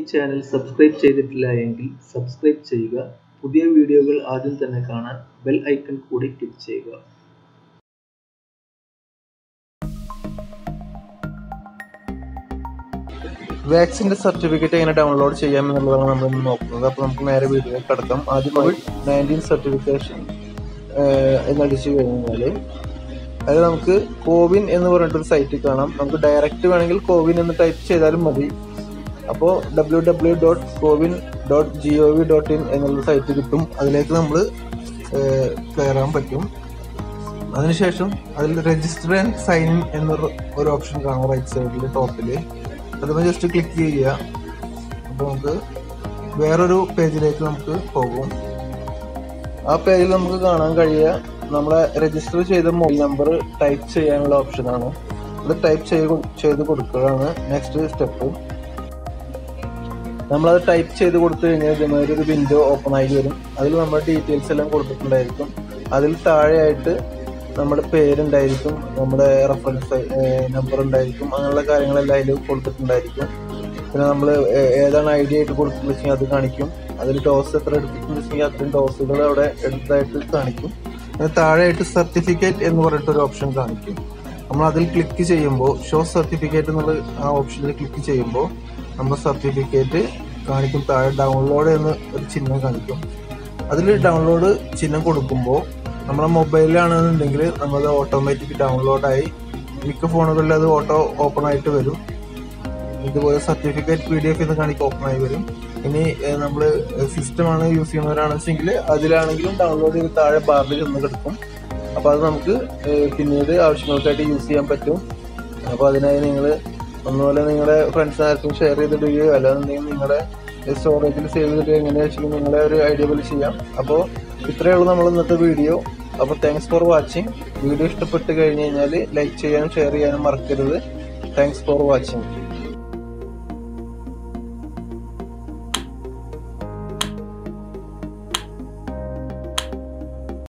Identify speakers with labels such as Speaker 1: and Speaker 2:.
Speaker 1: channel subscribe ചെയ്തിട്ടില്ല എങ്കിൽ subscribe ചെയ്യുക പുതിയ വീഡിയോകൾ ആദ്യം തന്നെ കാണാൻ ബെൽ ഐക്കൺ കൂടി ക്ലിക്ക് ചെയ്യുക
Speaker 2: വാക്സിന്റെ സർട്ടിഫിക്കറ്റ് എങ്ങനെ ഡൗൺലോഡ് ചെയ്യാം എന്നുള്ളതാണ് നമ്മൾ ഇന്ന് നോക്കുന്നത് അപ്പോൾ നമുക്ക് നേരെ വീഡിയോ കിടക്കാം ആദ്യം കോവിഡ് നയൻറ്റീൻ സർട്ടിഫിക്കേഷൻ എന്നടിച്ചു കഴിഞ്ഞാൽ അത് നമുക്ക് കോവിൻ എന്ന് പറഞ്ഞിട്ടൊരു സൈറ്റ് കാണാം നമുക്ക് ഡയറക്റ്റ് വേണമെങ്കിൽ കോവിൻ എന്ന് ടൈപ്പ് ചെയ്താലും മതി അപ്പോൾ W W dot CoWIN dot G O V dot in എന്നുള്ള സൈറ്റ് കിട്ടും അതിലേക്ക് നമ്മൾ കയറാൻ പറ്റും അതിനുശേഷം അതിൽ രജിസ്റ്റർ ആൻഡ് സൈൻ ഇൻ എന്നൊരു ഒരു ഓപ്ഷൻ കാണാം റൈറ്റ് സൈഡിൽ ടോപ്പിൽ അതിന് ജസ്റ്റ് ക്ലിക്ക് ചെയ്യുക അപ്പോൾ നമുക്ക് വേറൊരു പേജിലേക്ക് നമുക്ക് പോകും ആ പേജിൽ നമുക്ക് കാണാൻ കഴിയുക നമ്മളെ രജിസ്റ്റർ ചെയ്ത മൊബൈൽ നമ്പർ ടൈപ്പ് ചെയ്യാനുള്ള ഓപ്ഷനാണ് അത് ടൈപ്പ് ചെയ്ത് ചെയ്ത് കൊടുക്കുകയാണ് നെക്സ്റ്റ് സ്റ്റെപ്പ് നമ്മളത് ടൈപ്പ് ചെയ്ത് കൊടുത്തു കഴിഞ്ഞാൽ ഇതുമാതിരി ഒരു വിൻഡോ ഓപ്പൺ ആയി വരും അതിൽ നമ്മുടെ ഡീറ്റെയിൽസ് എല്ലാം കൊടുത്തിട്ടുണ്ടായിരിക്കും അതിൽ താഴെയായിട്ട് നമ്മുടെ പേരുണ്ടായിരിക്കും നമ്മുടെ റെഫറൻസ് നമ്പർ ഉണ്ടായിരിക്കും അങ്ങനെയുള്ള കാര്യങ്ങളെല്ലാം അതിൽ കൊടുത്തിട്ടുണ്ടായിരിക്കും പിന്നെ നമ്മൾ ഏതാണ് ഐ ഡി ആയിട്ട് കൊടുക്കുന്നത് അത് കാണിക്കും അതിൽ ഡോസ് എത്ര എടുത്തിട്ടുണ്ടെന്ന് വെച്ചെങ്കിൽ അത്രയും ഡോസുകൾ അവിടെ എടുത്തതായിട്ട് കാണിക്കും പിന്നെ താഴെയായിട്ട് സർട്ടിഫിക്കറ്റ് എന്ന് പറഞ്ഞിട്ടൊരു ഓപ്ഷൻ കാണിക്കും നമ്മൾ അതിൽ ക്ലിക്ക് ചെയ്യുമ്പോൾ ഷോ സർട്ടിഫിക്കറ്റ് എന്നുള്ള ആ ഓപ്ഷനിൽ ക്ലിക്ക് ചെയ്യുമ്പോൾ നമ്മുടെ സർട്ടിഫിക്കറ്റ് കാണിക്കും താഴെ ഡൗൺലോഡ് എന്ന് ഒരു ചിഹ്നം കാണിക്കും അതിൽ ഡൗൺലോഡ് ചിഹ്നം കൊടുക്കുമ്പോൾ നമ്മുടെ മൊബൈലിലാണെന്നുണ്ടെങ്കിൽ നമ്മളത് ഓട്ടോമാറ്റിക് ഡൗൺലോഡായി മിക്ക ഫോണുകളിൽ അത് ഓട്ടോ ഓപ്പൺ ആയിട്ട് വരും ഇതുപോലെ സർട്ടിഫിക്കറ്റ് പി ഡി എഫ് എന്ന് കാണിക്കും ഓപ്പൺ ആയി വരും ഇനി നമ്മൾ സിസ്റ്റമാണ് യൂസ് ചെയ്യുന്നവരാണെന്നുവെച്ചെങ്കിൽ അതിലാണെങ്കിലും ഡൗൺലോഡ് ചെയ്ത് താഴെ ബാറിൽ ചെന്ന് കിടക്കും അപ്പോൾ അത് നമുക്ക് പിന്നീട് ആവശ്യങ്ങൾക്കായിട്ട് യൂസ് ചെയ്യാൻ പറ്റും അപ്പോൾ അതിനായി നിങ്ങൾ ഒന്നുപോലെ നിങ്ങളുടെ ഫ്രണ്ട്സ് ആർക്കും ഷെയർ ചെയ്തിടുകയോ അല്ലാന്നുണ്ടെങ്കിൽ നിങ്ങളുടെ സ്റ്റോറേജിൽ സേവ് ചെയ്തിട്ട് എങ്ങനെയാ വെച്ചാൽ നിങ്ങളെ ഒരു ഐഡിയ പോലെ ചെയ്യാം അപ്പോൾ ഇത്രയേ ഉള്ളൂ നമ്മൾ ഇന്നത്തെ വീഡിയോ അപ്പോൾ താങ്ക്സ് ഫോർ വാച്ചിങ് വീഡിയോ ഇഷ്ടപ്പെട്ട് കഴിഞ്ഞ് കഴിഞ്ഞാൽ ലൈക്ക് ചെയ്യാനും ഷെയർ ചെയ്യാനും മറക്കരുത് താങ്ക്സ് ഫോർ വാച്ചിങ്